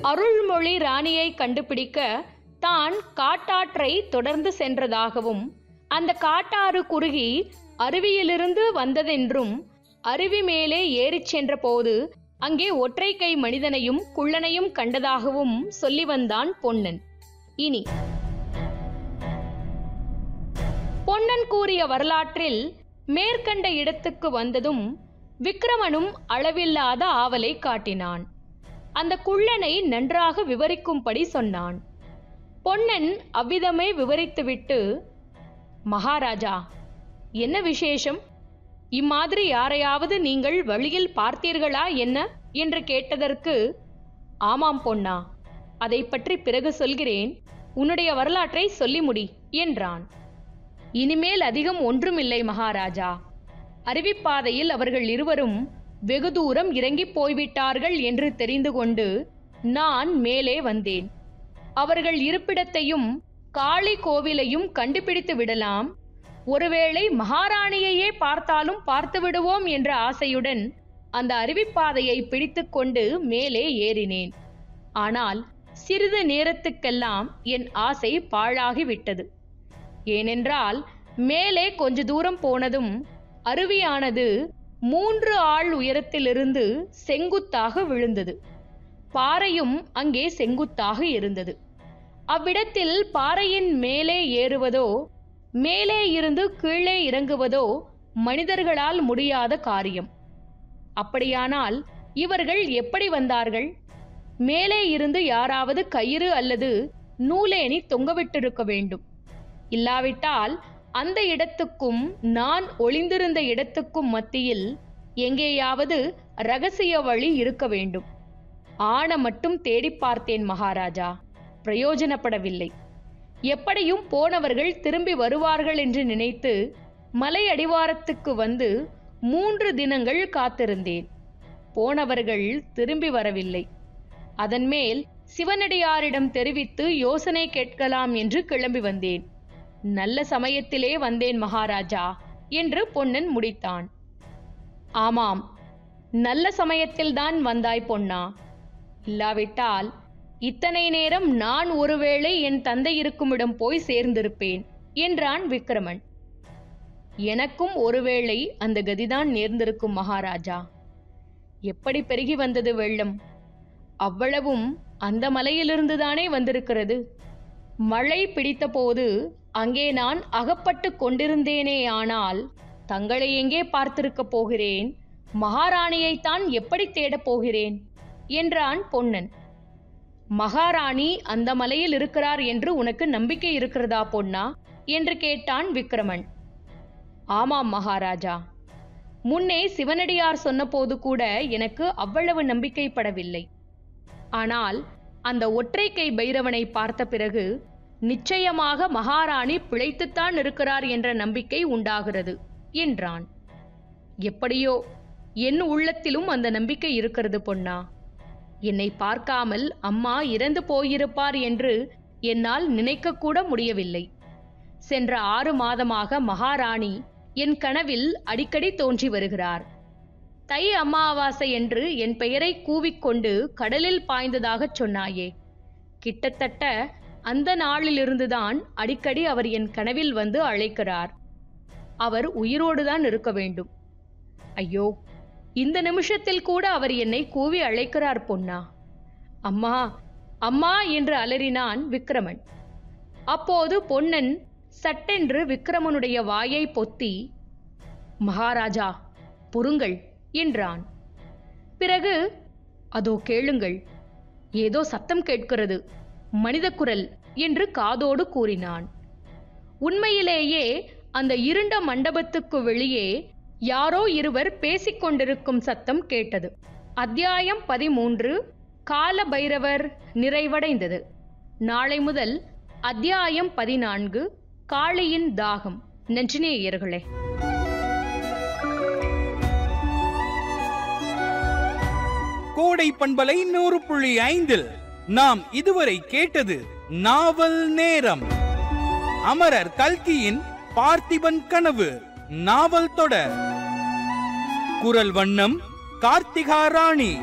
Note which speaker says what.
Speaker 1: அருள்மொழி ராணியை கண்டுபிடிக்க தான் காட்டாற்றை தொடர்ந்து சென்றதாகவும் அந்த காட்டாறு குறுகி அருவியிலிருந்து வந்ததென்றும் அருவி மேலே ஏறிச் சென்றபோது அங்கே ஒற்றை கை மனிதனையும் குள்ளனையும் கண்டதாகவும் சொல்லி வந்தான் பொன்னன் இனி பொன்னன் கூறிய வரலாற்றில் மேற்கண்ட இடத்துக்கு வந்ததும் விக்கிரமனும் அளவில்லாத ஆவலை காட்டினான் அந்த குள்ளனை நன்றாக விவரிக்கும்படி சொன்னான் பொன்னன் அவ்விதமே விவரித்துவிட்டு மகாராஜா என்ன விசேஷம் இம்மாதிரி யாரையாவது நீங்கள் வழியில் பார்த்தீர்களா என்ன என்று கேட்டதற்கு ஆமாம் பொன்னா அதை பற்றி பிறகு சொல்கிறேன் உன்னுடைய வரலாற்றை சொல்லி முடி என்றான் இனிமேல் அதிகம் ஒன்றுமில்லை மகாராஜா அருவிப்பாதையில் அவர்கள் இருவரும் வெகு தூரம் இறங்கிப் போய்விட்டார்கள் என்று தெரிந்து கொண்டு நான் மேலே வந்தேன் அவர்கள் இருப்பிடத்தையும் காளி கோவிலையும் கண்டுபிடித்து விடலாம் ஒருவேளை மகாராணியையே பார்த்தாலும் பார்த்து விடுவோம் என்ற ஆசையுடன் அந்த அருவிப்பாதையை பிடித்துக்கொண்டு மேலே ஏறினேன் ஆனால் சிறிது நேரத்துக்கெல்லாம் என் ஆசை பாழாகிவிட்டது ஏனென்றால் மேலே கொஞ்ச தூரம் போனதும் அருவியானது மூன்று ஆள் உயரத்திலிருந்து செங்குத்தாக விழுந்தது பாறையும் அங்கே செங்குத்தாக இருந்தது அவ்விடத்தில் பாறையின் மேலே ஏறுவதோ மேலே இருந்து கீழே இறங்குவதோ மனிதர்களால் முடியாத காரியம் அப்படியானால் இவர்கள் எப்படி வந்தார்கள் மேலே இருந்து யாராவது கயிறு அல்லது நூலேணி தொங்கவிட்டிருக்க வேண்டும் இல்லாவிட்டால் அந்த இடத்துக்கும் நான் ஒளிந்திருந்த இடத்துக்கும் மத்தியில் எங்கேயாவது ரகசிய வழி இருக்க வேண்டும் ஆன மட்டும் தேடி பார்த்தேன் மகாராஜா பிரயோஜனப்படவில்லை எப்படியும் போனவர்கள் திரும்பி வருவார்கள் என்று நினைத்து மலை அடிவாரத்துக்கு வந்து மூன்று தினங்கள் காத்திருந்தேன் போனவர்கள் திரும்பி வரவில்லை அதன் மேல் சிவனடியாரிடம் தெரிவித்து யோசனை கேட்கலாம் என்று கிளம்பி வந்தேன் நல்ல சமயத்திலே வந்தேன் மகாராஜா என்று பொன்னன் முடித்தான் ஆமாம் நல்ல சமயத்தில்தான் வந்தாய் பொன்னா இல்லாவிட்டால் இத்தனை நேரம் நான் ஒருவேளை என் தந்தை இருக்குமிடம் போய் சேர்ந்திருப்பேன் என்றான் விக்ரமன் எனக்கும் ஒருவேளை அந்த கதிதான் நேர்ந்திருக்கும் மகாராஜா எப்படி பெருகி வந்தது வெள்ளம் அவ்வளவும் அந்த மலையிலிருந்துதானே வந்திருக்கிறது மழை பிடித்தபோது அங்கே நான் அகப்பட்டு கொண்டிருந்தேனேயானால் தங்களை எங்கே பார்த்திருக்கப் போகிறேன் மகாராணியைத்தான் எப்படி தேடப் போகிறேன் என்றான் பொன்னன் மகாராணி அந்த மலையில் இருக்கிறார் என்று உனக்கு நம்பிக்கை இருக்கிறதா பொன்னா என்று கேட்டான் விக்ரமன் ஆமாம் மகாராஜா முன்னே சிவனடியார் சொன்னபோது கூட எனக்கு அவ்வளவு நம்பிக்கைப்படவில்லை ஆனால் அந்த ஒற்றை கை பைரவனை பார்த்த பிறகு நிச்சயமாக மகாராணி பிழைத்துத்தான் இருக்கிறார் என்ற நம்பிக்கை உண்டாகிறது என்றான் எப்படியோ என் உள்ளத்திலும் அந்த நம்பிக்கை இருக்கிறது பொன்னா என்னை பார்க்காமல் அம்மா இறந்து போயிருப்பார் என்று என்னால் நினைக்கக்கூட முடியவில்லை சென்ற ஆறு மாதமாக மகாராணி என் கனவில் அடிக்கடி தோன்றி வருகிறார் தை அமாவாசை என்று என் பெயரை கூவிக்கொண்டு கடலில் பாய்ந்ததாகச் சொன்னாயே கிட்டத்தட்ட அந்த நாளிலிருந்துதான் அடிக்கடி அவர் என் கனவில் வந்து அழைக்கிறார் அவர் உயிரோடுதான் இருக்க வேண்டும் ஐயோ இந்த நிமிஷத்தில் கூட அவர் என்னை கூவி அழைக்கிறார் பொன்னா அம்மா அம்மா என்று அலறினான் விக்ரமன் அப்போது பொன்னன் சட்டென்று விக்ரமனுடைய வாயை பொத்தி மகாராஜா பொறுங்கள் என்றான் பிறகு அதோ கேளுங்கள் ஏதோ சத்தம் கேட்கிறது மனித குரல் என்று காதோடு கூறினான் உண்மையிலேயே அந்த இருண்ட மண்டபத்துக்கு வெளியே யாரோ இருவர் பேசிக்கொண்டிருக்கும் சத்தம் கேட்டது அத்தியாயம் பதிமூன்று கால பைரவர் நிறைவடைந்தது நாளை முதல் அத்தியாயம் பதினான்கு காளியின் தாகம் நன்றினேயர்களே
Speaker 2: கோடை பண்பலை நூறு புள்ளி ஐந்தில் நாம் இதுவரை கேட்டது நாவல் நேரம் அமரர் கல்கியின் பார்த்திபன் கனவு நாவல் தொடர் குரல் வண்ணம் கார்த்திகா ராணி